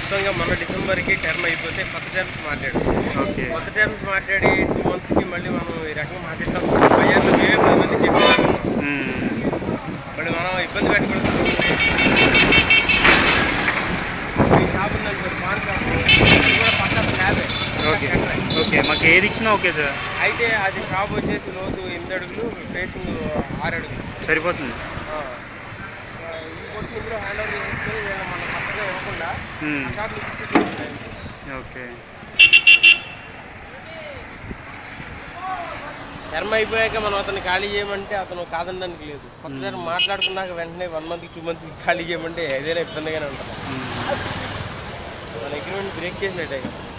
వాస్తవంగా మన డిసెంబర్కి టర్మ్ అయిపోతే కొత్త టర్మ్స్ మాట్లాడు ఓకే కొత్త టర్మ్స్ మాట్లాడి టూ మంత్స్కి మళ్ళీ మనం ఈ రకంగా మాట్లాడతాం బయ్యార్లో మేమే పది మంది చెప్పేవాళ్ళం మ్మ్. మళ్ళీ మనం ఇబ్బంది పెట్టకూడదు ఈ షాప్ ఉందని చెప్పి పాన్ షాప్ అది కూడా పక్క స్లాబే ఓకే ఓకే మాకు ఏది ఇచ్చినా ఓకే సార్ అయితే అది షాప్ వచ్చేసి లోతు ఎనిమిది అడుగులు ఫేసింగ్ ఆరు అడుగులు సరిపోతుంది ఆ. ఆ, ఈ కొట్టు ఇందులో హ్యాండ్ ఓవర్ చేసుకొని వీళ్ళు మన పక్కగా ఇవ్వకుండా మ్మ్. ఆ షాప్ ఇచ్చి ఓకే టర్మ్ అయిపోయాక మనం అతను ఖాళీ చేయమంటే అతను కాదనడానికి లేదు కొత్త టర్మ్ మాట్లాడుకున్నాక వెంటనే వన్ మంత్కి టూ మంత్స్కి ఖాళీ చేయమంటే ఏదైనా ఇబ్బందిగానే ఉంటుంది మ్మ్. మన అగ్రిమెంట్ బ్రేక్ చేసినట్టే కదా